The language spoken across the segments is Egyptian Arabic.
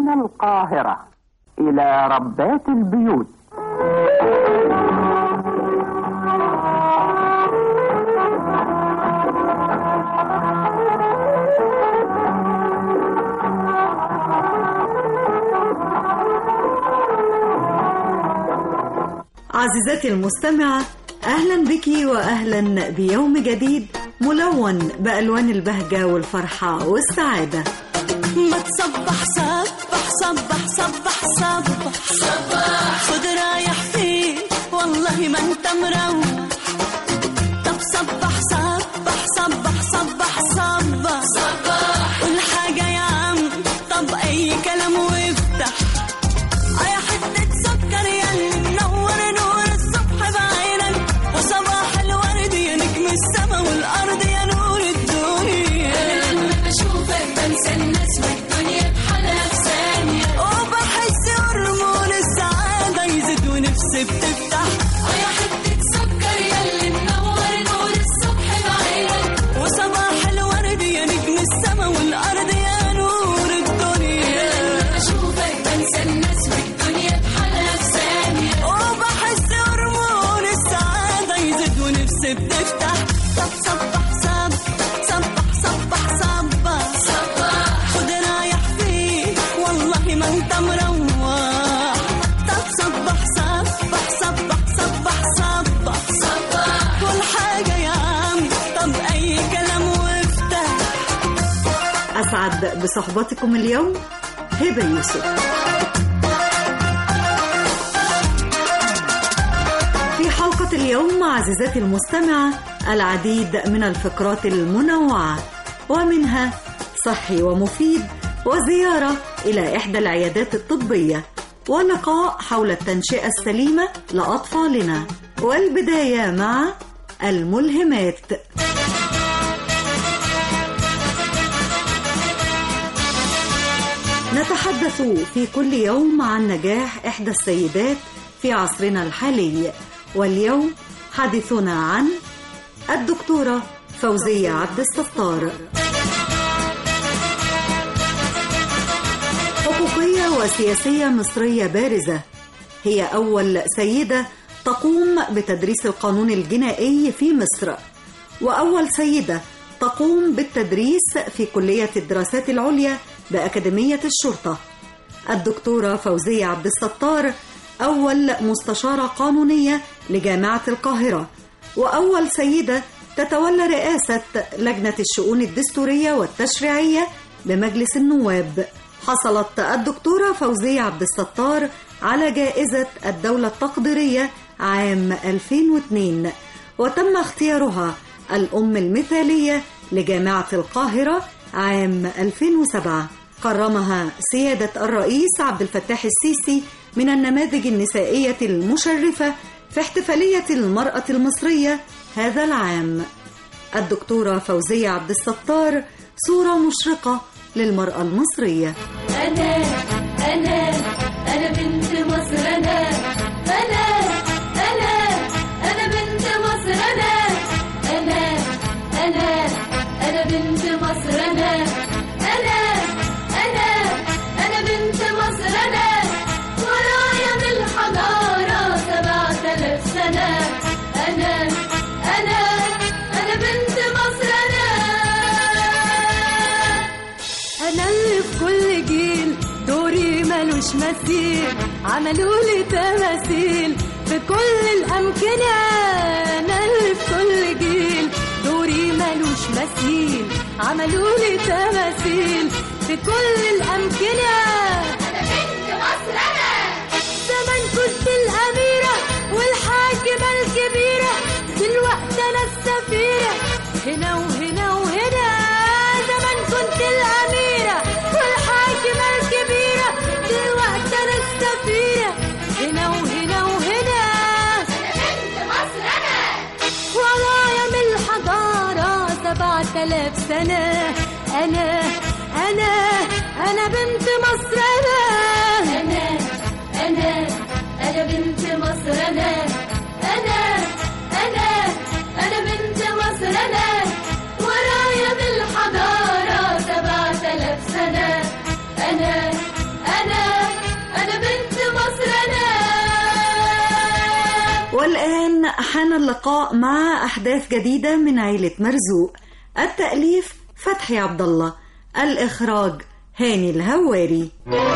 من القاهرة إلى ربات البيوت عزيزتي المستمعة أهلا بك وأهلا بيوم جديد ملون بألوان البهجة والفرحة والسعادة ما تصبح صبح صبح صبح صبح صبح خد رايح فين والله ما انت مروح طب صبح صبح صبح صبح صبح صبح قول حاجة يا عم طب أي كلام وافتح أي حتة سكر ياللي منور نور الصبح بعينك وصباح الورد يا نجم السما والأرض يا نور الدنيا لما بشوفك بنسى الناس والدنيا بحالها في ثانية وبحس هرمون السعادة يزيد ونفسي بتفتح يا حتة سكر ياللي منور نور الصبح بعينك وصباح الورد يا نجم السما والأرض يا نور الدنيا لما بشوفك بنسى الناس والدنيا بحالها في ثانية وبحس هرمون السعادة يزيد ونفسي بتفتح طب صبح صب صبح صبح صبح صباح خد رايح فين والله ما انت مروح طب صبح صبح صبح صبح صبح صباح كل حاجة يا عم طب أي كلام وافتح أسعد بصحبتكم اليوم هبة يوسف في حلقة اليوم عزيزتي المستمعة العديد من الفقرات المنوعة ومنها صحي ومفيد وزيارة إلى إحدى العيادات الطبية ولقاء حول التنشئة السليمة لأطفالنا والبداية مع الملهمات نتحدث في كل يوم عن نجاح إحدى السيدات في عصرنا الحالي واليوم حديثنا عن الدكتورة فوزية عبد الستار حقوقية وسياسية مصرية بارزة هي أول سيدة تقوم بتدريس القانون الجنائي في مصر وأول سيدة تقوم بالتدريس في كلية الدراسات العليا بأكاديمية الشرطة الدكتورة فوزية عبد الستار أول مستشارة قانونية لجامعة القاهرة وأول سيدة تتولى رئاسة لجنة الشؤون الدستورية والتشريعية بمجلس النواب حصلت الدكتورة فوزية عبد الستار على جائزة الدولة التقديرية عام 2002 وتم اختيارها الأم المثالية لجامعة القاهرة عام 2007 كرمها سيادة الرئيس عبد الفتاح السيسي من النماذج النسائية المشرفة في احتفالية المرأة المصرية هذا العام الدكتورة فوزية عبد الستار صورة مشرقة للمرأة المصرية أنا أنا أنا بنت مصر أنا أنا أنا أنا بنت مصر أنا أنا أنا أنا بنت مصر أنا أنا أنا أنا بنت مصر أنا ورايا بالحضارة سبعة آلاف سنة أنا أنا أنا بنت مصر أنا أنا اللي في كل جيل دوري ملوش مثيل عملوا لي تماثيل في كل الأمكنة أنا اللي في كل جيل دوري ملوش مثيل عملوا لي تماثيل في كل الأمكنة أنا بنت مصر أنا زمان كنت الأميرة والحاكمة الكبيرة دلوقتي أنا السفيرة هنا وهنا وهنا زمان كنت الأميرة والحاكمة الكبيرة دلوقتي أنا السفيرة هنا وهنا وهنا بنت مصر أنا ورايا من الحضارة سبعة آلاف سنة أنا أنا أنا بنت مصر أنا أنا أنا أنا بنت مصر أنا أنا أنا أنا بنت مصر أنا ورايا بالحضارة سبعة آلاف سنة أنا والآن حان اللقاء مع أحداث جديدة من عيلة مرزوق التأليف فتحي عبد الله الإخراج هاني الهواري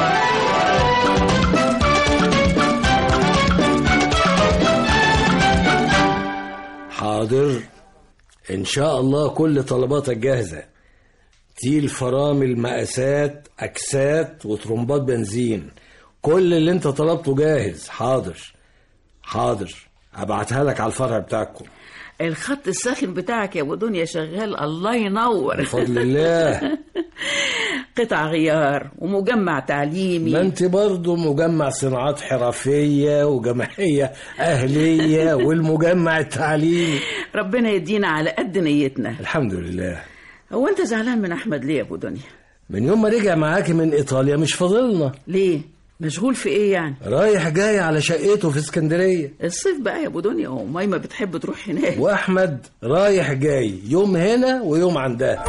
حاضر ان شاء الله كل طلباتك جاهزه تيل فرامل مقاسات اكسات وترمبات بنزين كل اللي انت طلبته جاهز حاضر حاضر ابعتها لك على الفرع بتاعكم الخط الساخن بتاعك يا ابو دنيا شغال الله ينور بفضل الله قطع غيار ومجمع تعليمي ما انت برضه مجمع صناعات حرفيه وجمعيه اهليه والمجمع التعليمي ربنا يدينا على قد نيتنا الحمد لله هو انت زعلان من احمد ليه يا ابو دنيا من يوم ما رجع معاكي من ايطاليا مش فاضلنا ليه مشغول في ايه يعني رايح جاي على شقته في اسكندريه الصيف بقى يا ابو دنيا ومايمه بتحب تروح هناك واحمد رايح جاي يوم هنا ويوم عندها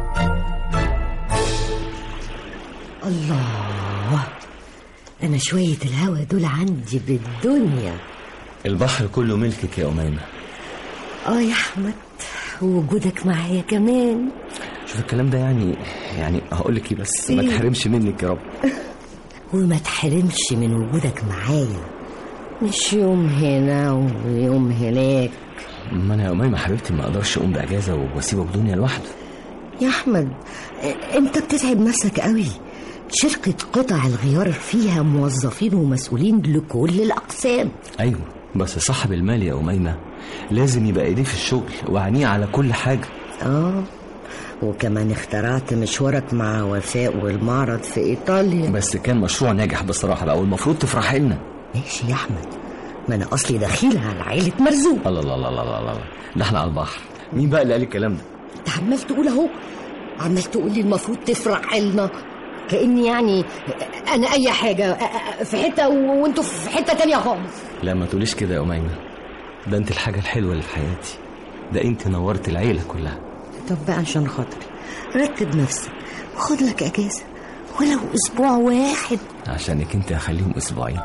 الله أنا شوية الهوا دول عندي بالدنيا البحر كله ملكك يا أميمة آه يا أحمد وجودك معايا كمان شوف الكلام ده يعني يعني هقول لك ايه بس ما إيه؟ تحرمش منك يا رب وما تحرمش من وجودك معايا مش يوم هنا ويوم هناك ما انا يا أميمة حبيبتي ما اقدرش اقوم باجازه واسيبك دنيا لوحده يا أحمد أنت بتتعب نفسك قوي شركة قطع الغيار فيها موظفين ومسؤولين لكل الأقسام ايوه بس صاحب المال يا أميمة لازم يبقى ايديه في الشغل وعينيه على كل حاجه آه وكمان اخترعت مشوارك مع وفاء والمعرض في إيطاليا بس كان مشروع ناجح بصراحه بقى والمفروض تفرح لنا ماشي يا أحمد ما أنا أصلي دخيلة على عيلة مرزوق الله الله الله الله الله الله ده احنا على البحر مين بقى اللي قال الكلام ده أنت عمال تقول أهو عمال تقول لي المفروض تفرح لنا كأني يعني أنا أي حاجة في حتة و- وأنتوا في حتة تانية خالص لا ما تقوليش كده يا أميمة ده انت الحاجه الحلوه اللي في حياتي ده انت نورت العيله كلها طب بقى عشان خاطري رتب نفسك وخد لك أجازة ولو أسبوع واحد عشانك انت هخليهم اسبوعين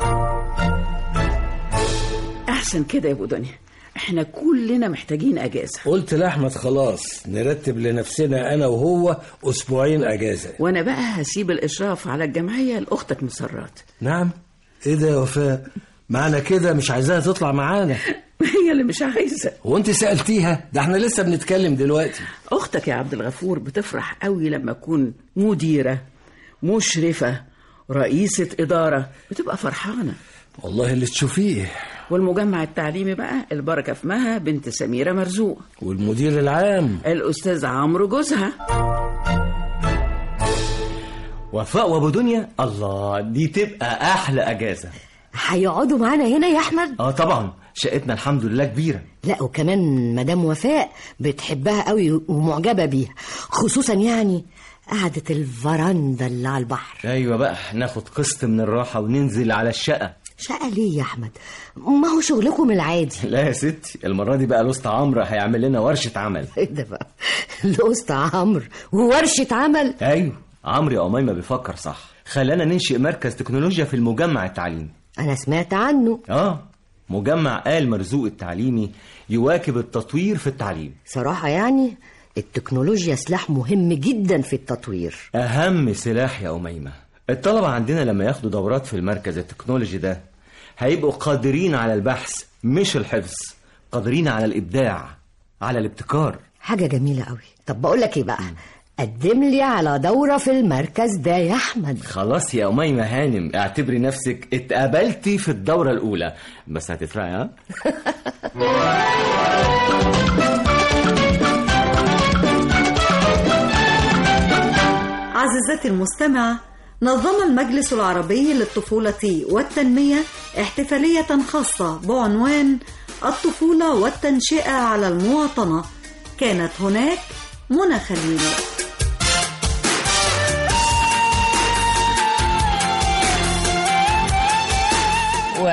احسن كده يا ابو دنيا احنا كلنا محتاجين اجازه قلت لاحمد خلاص نرتب لنفسنا انا وهو اسبوعين اجازه وانا بقى هسيب الاشراف على الجمعيه لاختك مسرات نعم ايه ده يا وفاء معنى كده مش عايزاها تطلع معانا هي اللي مش عايزه هو انت سالتيها ده احنا لسه بنتكلم دلوقتي اختك يا عبد الغفور بتفرح قوي لما اكون مديره مشرفه رئيسه اداره بتبقى فرحانه والله اللي تشوفيه والمجمع التعليمي بقى البركه في مها بنت سميره مرزوق والمدير العام الاستاذ عمرو جوزها وفاء وابو دنيا الله دي تبقى احلى اجازه هيقعدوا معانا هنا يا أحمد اه طبعا شقتنا الحمد لله كبيره لا وكمان مدام وفاء بتحبها قوي ومعجبة بيها خصوصا يعني قعدة الفرندا اللي على البحر ايوه بقى ناخد قسط من الراحه وننزل على الشقه شقة ليه يا أحمد ما هو شغلكم العادي لا يا ستي المره دي بقى الوسط عمرو هيعمل لنا ورشه عمل ايه ده بقى الأسطى عمرو وورشة عمل ايوه عمرو يا اميمه بيفكر صح خلانا ننشئ مركز تكنولوجيا في المجمع التعليمي أنا سمعت عنه اه مجمع آل مرزوق التعليمي يواكب التطوير في التعليم صراحة يعني التكنولوجيا سلاح مهم جدا في التطوير أهم سلاح يا أميمة الطلبة عندنا لما ياخدوا دورات في المركز التكنولوجي ده هيبقوا قادرين على البحث مش الحفظ قادرين على الإبداع على الابتكار حاجة جميلة قوي طب بقول لك ايه بقى قدم لي على دورة في المركز ده يا أحمد خلاص يا أميمة هانم اعتبري نفسك اتقابلتي في الدورة الأولى بس هتدفعي ها؟ عزيزتي المستمعة نظم المجلس العربي للطفولة والتنمية احتفالية خاصة بعنوان الطفولة والتنشئة على المواطنة كانت هناك منى خليل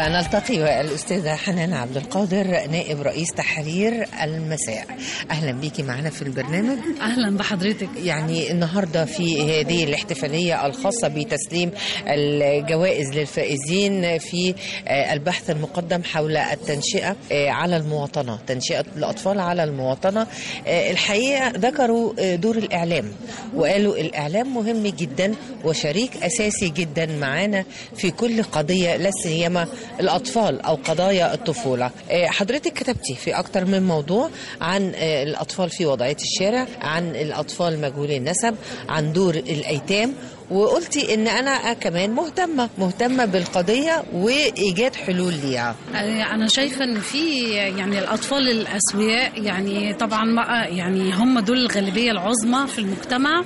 ونلتقي والأستاذة حنان عبد القادر نائب رئيس تحرير المساء أهلا بيكي معنا في البرنامج اهلا بحضرتك يعني النهاردة في هذه الاحتفالية الخاصة بتسليم الجوائز للفائزين في آه، البحث المقدم حول التنشئة آه، على المواطنة تنشئة الأطفال على المواطنة آه، الحقيقة ذكروا آه، دور الإعلام وقالوا الإعلام مهم جدا وشريك أساسي جدا معانا في كل قضية لا سيما الأطفال أو قضايا الطفولة آه، حضرتك كتبتي في أكتر من موضوع عن آه، الأطفال في وضعية الشارع عن الأطفال مجهولي النسب عن دور الأيتام وقلتي ان انا كمان مهتمه مهتمه بالقضيه وايجاد حلول ليها آه، انا شايفه ان في يعني الاطفال الاسوياء يعني طبعا ما يعني هم دول الغالبيه العظمى في المجتمع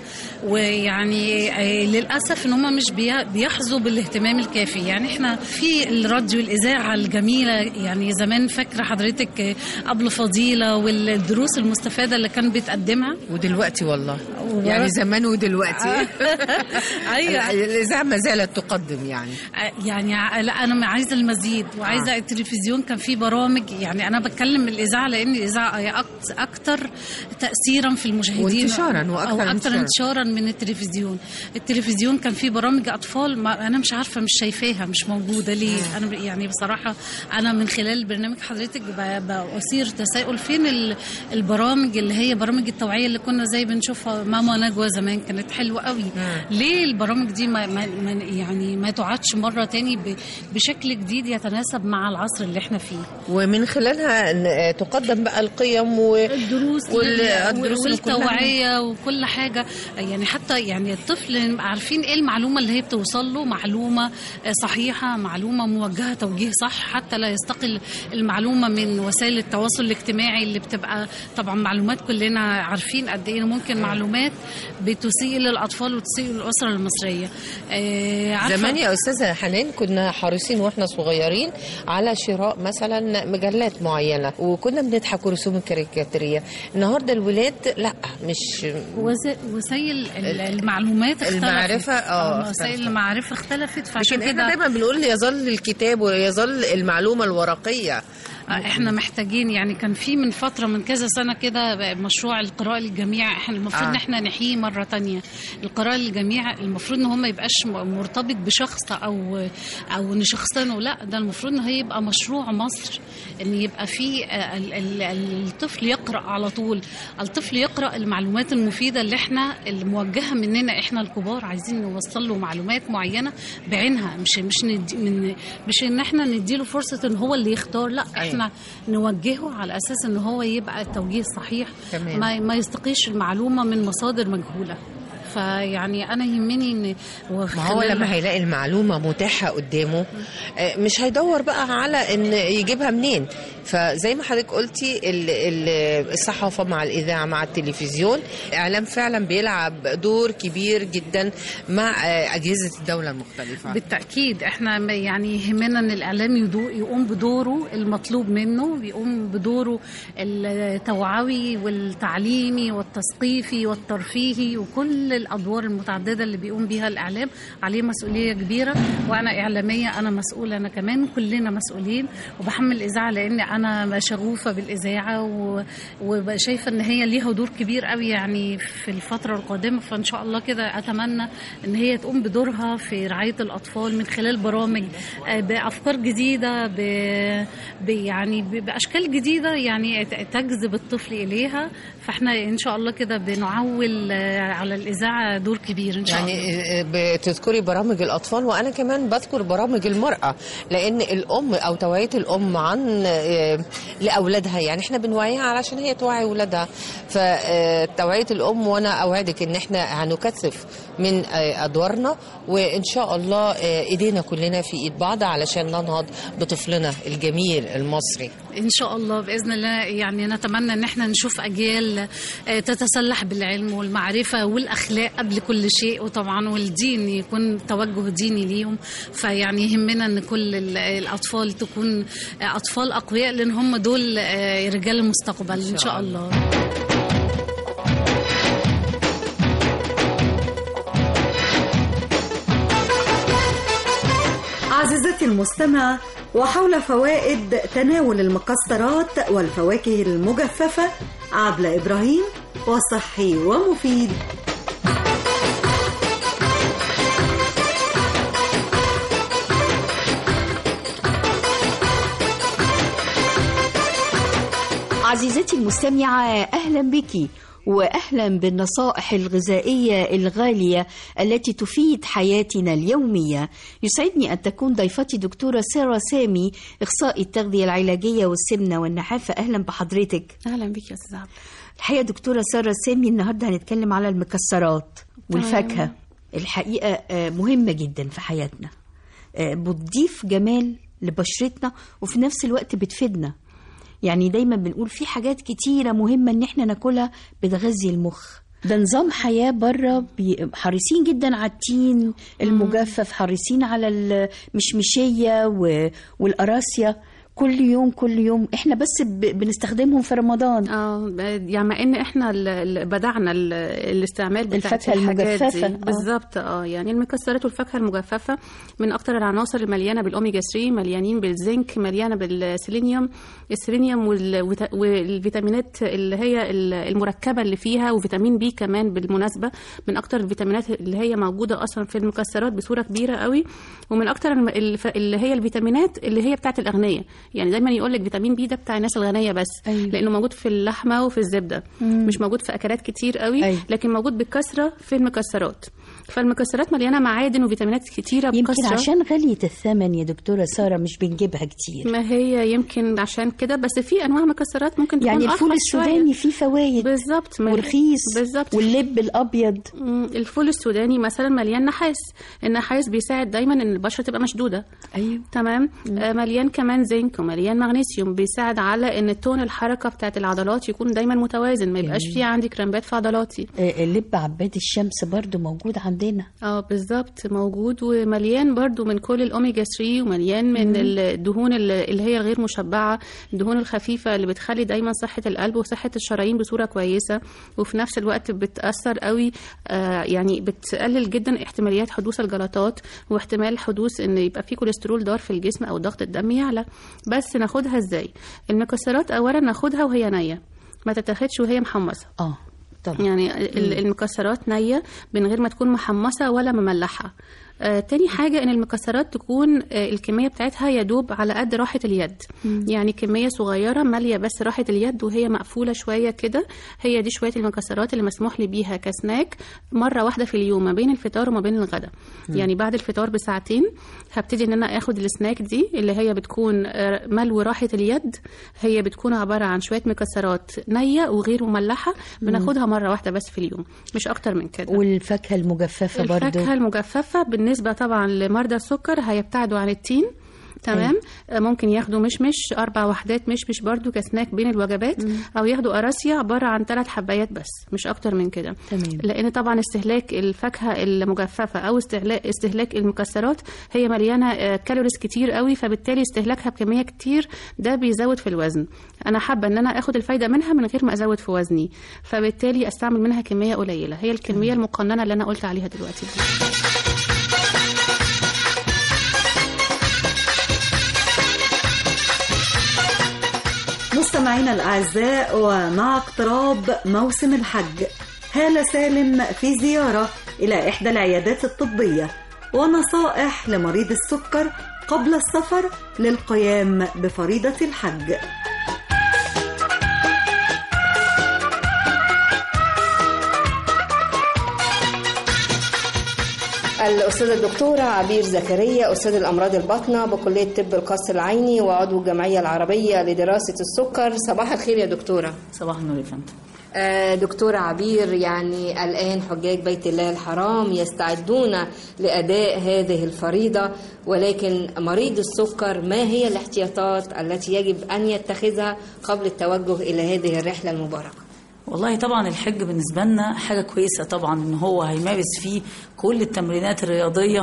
ويعني آه، للاسف ان هم مش بي- بيحظوا بالاهتمام الكافي يعني احنا في الراديو الاذاعه الجميله يعني زمان فاكره حضرتك آه، قبل فضيله والدروس المستفاده اللي كان بتقدمها ودلوقتي والله و- يعني زمان ودلوقتي ايوه الاذاعه ما زالت تقدم يعني يعني ع- لا انا عايزه المزيد وعايزه التلفزيون كان في برامج يعني انا بتكلم الاذاعه لان الاذاعه هي أكت- اكتر تاثيرا في المشاهدين وانتشاراً وأكثر او اكتر انتشاراً. انتشارا من التلفزيون التلفزيون كان في برامج اطفال ما انا مش عارفه مش شايفاها مش موجوده ليه انا ب- يعني بصراحه انا من خلال برنامج حضرتك ب- بأثير تساؤل فين ال- البرامج اللي هي برامج التوعيه اللي كنا زي بنشوفها ماما نجوى زمان كانت حلوه قوي ليه البرامج دي ما ما ما- يعني ما تعادش مره تاني ب- بشكل جديد يتناسب مع العصر اللي احنا فيه ومن خلالها ن- تقدم بقى القيم و... الدروس وال- لل- الدروس والتوعيه وكل حاجه يعني حتى يعني الطفل نبقى عارفين ايه المعلومه اللي هي بتوصل له معلومه آه، صحيحه معلومه موجهه توجيه صح حتى لا يستقل المعلومه من وسائل التواصل الاجتماعي اللي بتبقى طبعا معلومات كلنا عارفين قد ايه ممكن معلومات بتسيء للاطفال وتسيء للاسره المصريه آه، عارفة- زمان يا استاذه حنان كنا حريصين واحنا صغيرين على شراء مثلا مجلات معينه وكنا بنضحك ورسوم الكاريكاتيريه النهارده الولاد لا مش وز- وسائل ال- المعلومات اختلفت المعرفة، آه، وسائل اختلفت. المعرفة اختلفت فعشان لكن احنا كده دايما بنقول يظل الكتاب ويظل المعلومه الورقيه احنا محتاجين يعني كان في من فتره من كذا سنه كده مشروع القراءه للجميع احنا المفروض آه. ان احنا نحييه مره تانية القراءه للجميع المفروض ان هو ما يبقاش م- مرتبط بشخص او او نشخصنه لا ده المفروض ان هو يبقى مشروع مصر ان يبقى في آه، ال- ال- الطفل يقرا على طول الطفل يقرا المعلومات المفيده اللي احنا الموجهه مننا احنا الكبار عايزين نوصل له معلومات معينه بعينها مش مش ندي من مش ان احنا نديله فرصه ان هو اللي يختار لا احنا نوجهه على اساس ان هو يبقى التوجيه الصحيح تمام. ما ما يستقيش المعلومه من مصادر مجهوله فيعني انا يهمني ان ما هو لما هيلاقي المعلومة متاحة قدامه آه، مش هيدور بقى على ان يجيبها منين فزي ما حضرتك قلتي ال- ال- الصحافة مع الإذاعة مع التلفزيون إعلام فعلا بيلعب دور كبير جدا مع آه، أجهزة الدولة المختلفة بالتأكيد احنا م- يعني يهمنا ان الاعلام يدو- يقوم بدوره المطلوب منه بيقوم بدوره التوعوي والتعليمي والتثقيفي والترفيهي وكل الادوار المتعدده اللي بيقوم بيها الاعلام عليه مسؤوليه كبيره وانا اعلاميه انا مسؤوله انا كمان كلنا مسؤولين وبحمل الاذاعه لان انا شغوفه بالاذاعه و- وشايفه ان هي ليها دور كبير قوي يعني في الفتره القادمه فان شاء الله كده اتمنى ان هي تقوم بدورها في رعايه الاطفال من خلال برامج آه، بافكار جديده ب... ب... يعني ب... باشكال جديده يعني ت- تجذب الطفل اليها فاحنا ان شاء الله كده بنعول آه، على الاذاعه دور كبير ان شاء يعني الله آه، بتذكري برامج الأطفال وأنا كمان بذكر برامج المرأة لأن الأم أو توعية الأم عن آه، لأولادها يعني إحنا بنوعيها علشان هي توعي أولادها فتوعية الأم وأنا أوعدك إن إحنا هنكثف من آه، أدوارنا وإن شاء الله آه، إيدينا كلنا في إيد بعض علشان ننهض بطفلنا الجميل المصري ان شاء الله باذن الله يعني نتمنى ان احنا نشوف اجيال آه، تتسلح بالعلم والمعرفه والاخلاق قبل كل شيء وطبعا والدين يكون توجه ديني ليهم فيعني يهمنا ان كل ال- الاطفال تكون آه، اطفال اقوياء لان هم دول آه، رجال المستقبل ان شاء الله عزيزتي المستمع وحول فوائد تناول المكسرات والفواكه المجففة عبلة إبراهيم وصحي ومفيد عزيزتي المستمعة أهلا بك وأهلا بالنصائح الغذائية الغالية التي تفيد حياتنا اليومية يسعدني أن تكون ضيفتي دكتورة سارة سامي إخصائي التغذية العلاجية والسمنة والنحافة أهلا بحضرتك اهلا بيك يا استاذ عبد الحقيقة دكتورة سارة سامي النهاردة هنتكلم على المكسرات والفاكهة تمام. الحقيقة آه، مهمة جدا في حياتنا آه، بتضيف جمال لبشرتنا وفي نفس الوقت بتفيدنا يعني دايما بنقول في حاجات كتيرة مهمة ان احنا ناكلها بتغذي المخ ده نظام حياة بره بي- حريصين جدا على التين المجفف حريصين على المشمشية و- والقراصية كل يوم كل يوم احنا بس ب- بنستخدمهم في رمضان اه ب- يعني مع ان احنا ال- ال- بدعنا ال- الاستعمال بتاع الفاكهة الحاجات دي. المجففة، آه. بالظبط اه يعني المكسرات والفاكهه المجففه من اكتر العناصر المليانه بالاوميجا 3 مليانين بالزنك مليانه بالسيلينيوم السيلينيوم والفيتا- والفيتامينات اللي هي ال- المركبه اللي فيها وفيتامين بي كمان بالمناسبه من اكتر الفيتامينات اللي هي موجوده اصلا في المكسرات بصوره كبيره قوي ومن اكتر الم- الف- اللي هي الفيتامينات اللي هي بتاعت الاغنياء يعني دايما يقول لك فيتامين بي ده بتاع الناس الغنيه بس أيوة. لانه موجود في اللحمه وفي الزبده مم. مش موجود في اكلات كتير قوي أيوة. لكن موجود بكثره في المكسرات فالمكسرات مليانه معادن وفيتامينات كتيره يمكن بكثره عشان غالية الثمن يا دكتورة سارة مش بنجيبها كتير ما هي يمكن عشان كده بس في انواع مكسرات ممكن تكون يعني الفول أرخص شوية. السوداني فيه فوائد بالظبط ما- ورخيص بالظبط واللب الابيض مم، الفول السوداني مثلا مليان نحاس النحاس بيساعد دايما ان البشره تبقى مشدوده ايوه تمام آه مليان كمان زنك ومليان مغنيسيوم بيساعد على ان تون الحركه بتاعت العضلات يكون دايما متوازن ما يبقاش جميل. فيه عندي كرامبات في عضلاتي آه، لب عباد الشمس برضو موجود عندنا اه بالظبط موجود ومليان برضو من كل الاوميجا 3 ومليان من مم. الدهون اللي اللي هي الغير مشبعه الدهون الخفيفه اللي بتخلي دايما صحه القلب وصحه الشرايين بصوره كويسه وفي نفس الوقت بتاثر قوي آه يعني بتقلل جدا احتماليات حدوث الجلطات واحتمال حدوث ان يبقى في كوليسترول ضار في الجسم او ضغط الدم يعلى بس ناخدها ازاي المكسرات اولا ناخدها وهي نيه ما تتاخدش وهي محمصه اه طبعا يعني ال- المكسرات نية من غير ما تكون محمصة ولا مملحة آه تاني حاجة ان المكسرات تكون آه الكمية بتاعتها يدوب على قد راحة اليد مم. يعني كمية صغيرة مالية بس راحة اليد وهي مقفولة شوية كده هي دي شوية المكسرات اللي مسموح لي بيها كسناك مرة واحدة في اليوم ما بين الفطار وما بين الغداء مم. يعني بعد الفطار بساعتين هبتدي ان انا اخد السناك دي اللي هي بتكون آه، ملو راحة اليد هي بتكون عبارة عن شوية مكسرات نية وغير مملحة بناخدها مرة واحدة بس في اليوم مش اكتر من كده والفاكهة المجففة برضو الفاكهة المجففة بالنسبة طبعا لمرضى السكر هيبتعدوا عن التين تمام آه، ممكن ياخدوا مشمش اربع وحدات مشمش برضو كسناك بين الوجبات او ياخدوا قراصية عبارة عن ثلاث حبايات بس مش اكتر من كده تمام لان طبعا استهلاك الفاكهه المجففه او استهلاك استهلاك المكسرات هي مليانه آه، كالوريز كتير قوي فبالتالي استهلاكها بكميه كتير ده بيزود في الوزن انا حابه ان انا اخد الفايده منها من غير ما ازود في وزني فبالتالي استعمل منها كميه قليله هي الكميه المقننه اللي انا قلت عليها دلوقتي دي. مستمعينا الأعزاء ومع اقتراب موسم الحج هالة سالم في زيارة إلى إحدى العيادات الطبية ونصائح لمريض السكر قبل السفر للقيام بفريضة الحج الأستاذة الدكتورة عبير زكريا أستاذ الأمراض الباطنة بكلية طب القصر العيني وعضو الجمعية العربية لدراسة السكر صباح الخير يا دكتورة صباح النور يا فندم آه، دكتورة عبير يعني الآن حجاج بيت الله الحرام يستعدون لأداء هذه الفريضة ولكن مريض السكر ما هي الاحتياطات التي يجب أن يتخذها قبل التوجه إلى هذه الرحلة المباركة والله طبعا الحج بالنسبة لنا حاجة كويسة طبعا ان هو هيمارس فيه كل التمرينات الرياضية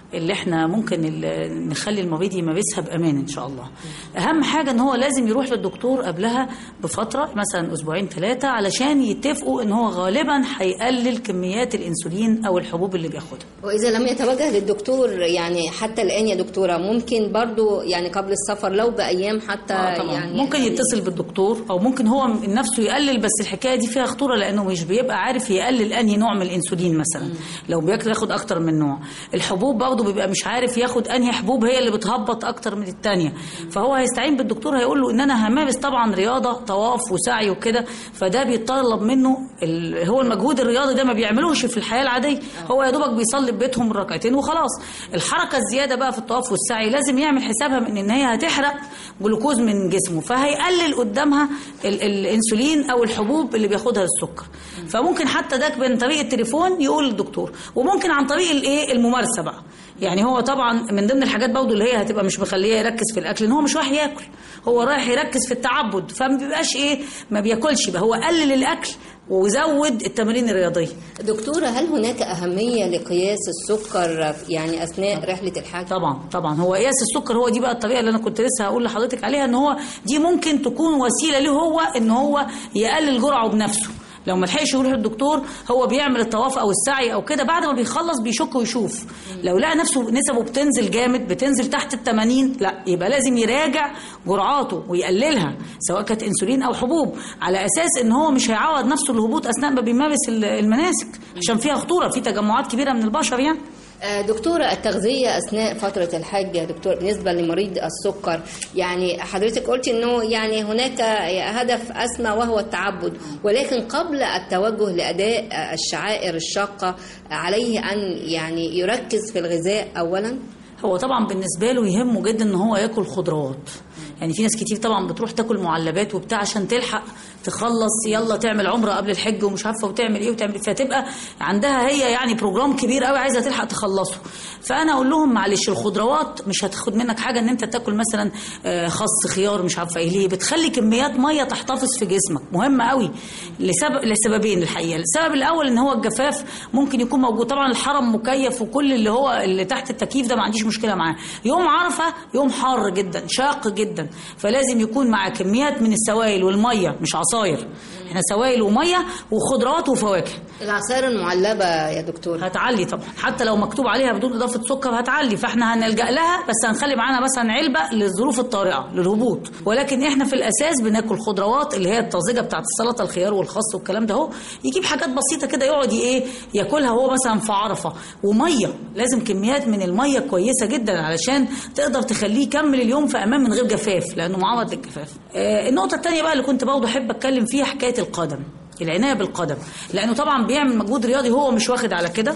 اللي احنا ممكن ال- نخلي المريض يمارسها بامان ان شاء الله اهم حاجه ان هو لازم يروح للدكتور قبلها بفتره مثلا اسبوعين ثلاثه علشان يتفقوا ان هو غالبا هيقلل كميات الانسولين او الحبوب اللي بياخدها وإذا لم يتوجه للدكتور يعني حتى الآن يا دكتورة ممكن برضو يعني قبل السفر لو بأيام حتى آه طبعا. يعني ممكن يتصل بالدكتور او ممكن هو من نفسه يقلل بس الحكايه دي فيها خطوره لانه مش بيبقى عارف يقلل انهي نوع من الانسولين مثلا لو بياكل ياخد اكتر من نوع الحبوب برضه بيبقى مش عارف ياخد انهي حبوب هي اللي بتهبط اكتر من الثانيه فهو هيستعين بالدكتور هيقول له ان انا همارس طبعا رياضه طواف وسعي وكده فده بيتطلب منه ال... هو المجهود الرياضي ده ما بيعملوش في الحياه العاديه هو يا دوبك بيصلي في بيتهم ركعتين وخلاص الحركه الزياده بقى في الطواف والسعي لازم يعمل حسابها من ان هي هتحرق جلوكوز من جسمه فهيقلل قدامها ال... الانسولين او الحبوب اللي بياخدها السكر فممكن حتى ده من طريق التليفون يقول للدكتور وممكن عن طريق الايه الممارسه بقى يعني هو طبعا من ضمن الحاجات برضه اللي هي هتبقى مش مخليه يركز في الاكل ان هو مش رايح ياكل هو رايح يركز في التعبد فما بيبقاش ايه ما بياكلش بقى هو قلل الاكل وزود التمارين الرياضيه دكتورة هل هناك أهمية لقياس السكر يعني أثناء رحلة الحج؟ طبعا طبعا هو قياس السكر هو دي بقى الطريقه اللي انا كنت لسه هقول لحضرتك عليها ان هو دي ممكن تكون وسيله له هو ان هو يقلل جرعه بنفسه لو ما لحقش يروح للدكتور هو بيعمل الطواف او السعي او كده بعد ما بيخلص بيشك ويشوف لو لقى نفسه نسبه بتنزل جامد بتنزل تحت ال 80 لا يبقى لازم يراجع جرعاته ويقللها سواء كانت انسولين او حبوب على اساس ان هو مش هيعوض نفسه الهبوط اثناء ما بيمارس ال- المناسك عشان فيها خطوره في تجمعات كبيره من البشر يعني آه، دكتورة التغذية أثناء فترة الحج يا دكتور بالنسبة لمريض السكر يعني حضرتك قلت أنه يعني هناك هدف أسمى وهو التعبد ولكن قبل التوجه لأداء الشعائر الشاقة عليه أن يعني يركز في الغذاء أولا هو طبعا بالنسبه له يهمه جدا ان هو ياكل خضروات يعني في ناس كتير طبعا بتروح تاكل معلبات وبتاع عشان تلحق تخلص يلا تعمل عمره قبل الحج ومش عارفه وتعمل ايه وتعمل إيه. فتبقى عندها هي يعني بروجرام كبير قوي عايزه تلحق تخلصه فانا اقول لهم معلش الخضروات مش هتاخد منك حاجه ان انت تاكل مثلا آه، خس خيار مش عارفه ايه ليه بتخلي كميات ميه تحتفظ في جسمك مهم قوي لسبب لسببين الحقيقه السبب الاول ان هو الجفاف ممكن يكون موجود طبعا الحرم مكيف وكل اللي هو اللي تحت التكييف ده ما عنديش مشكله معاه يوم عرفه يوم حار جدا شاق جدا فلازم يكون مع كميات من السوائل والميه مش عصاير احنا سوائل وميه وخضروات وفواكه العصائر المعلبة يا دكتور هتعلي طبعا حتى لو مكتوب عليها بدون اضافه سكر هتعلي فاحنا هنلجا لها بس هنخلي معانا مثلا علبه للظروف الطارئه للهبوط ولكن احنا في الاساس بناكل خضروات اللي هي الطازجه بتاعت السلطه الخيار والخس والكلام ده اهو يجيب حاجات بسيطه كده يقعد ايه ياكلها هو مثلا في عرفه وميه لازم كميات من الميه كويسه جدا علشان تقدر تخليه يكمل اليوم في امان من غير جفاف لانه معرض للجفاف آه النقطه الثانيه بقى اللي كنت برضه احب اتكلم فيها حكايه القدم العنايه بالقدم لانه طبعا بيعمل مجهود رياضي هو مش واخد على كده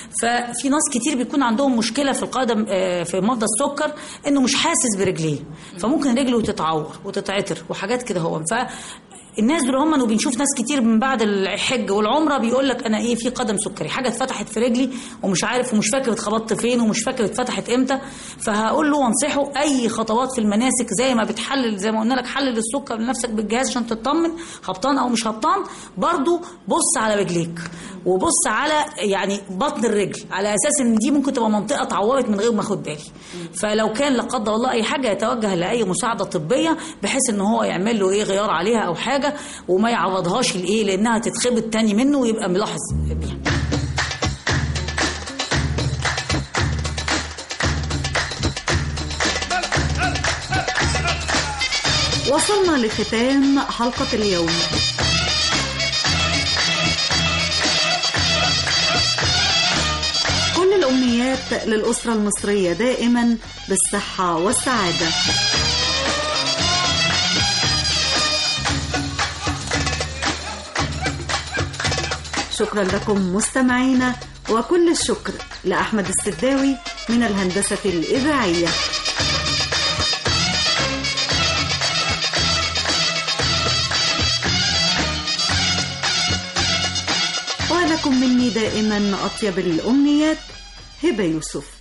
ففي ناس كتير بيكون عندهم مشكله في القدم آه، في مرضى السكر انه مش حاسس برجليه فممكن رجله تتعور وتتعتر وحاجات كده هو ف الناس دول هم وبنشوف ناس كتير من بعد الحج والعمره بيقول لك انا ايه في قدم سكري حاجه اتفتحت في رجلي ومش عارف ومش فاكر اتخبطت فين ومش فاكر اتفتحت امتى فهقول له وانصحه اي خطوات في المناسك زي ما بتحلل زي ما قلنا لك حلل السكر لنفسك بالجهاز عشان تطمن هبطان او مش هبطان برضو بص على رجليك وبص على يعني بطن الرجل على اساس ان دي ممكن تبقى منطقه اتعورت من غير ما اخد بالي فلو كان لا قدر الله اي حاجه يتوجه لاي مساعده طبيه بحيث ان هو يعمل له ايه غيار عليها او حاجه وما يعوضهاش لايه لانها تتخبط تاني منه ويبقى ملاحظ بيها وصلنا لختام حلقة اليوم كل الأمنيات للأسرة المصرية دائما بالصحة والسعادة شكرا لكم مستمعينا وكل الشكر لأحمد السداوي من الهندسة الإذاعية ولكم مني دائما أطيب الأمنيات هبة يوسف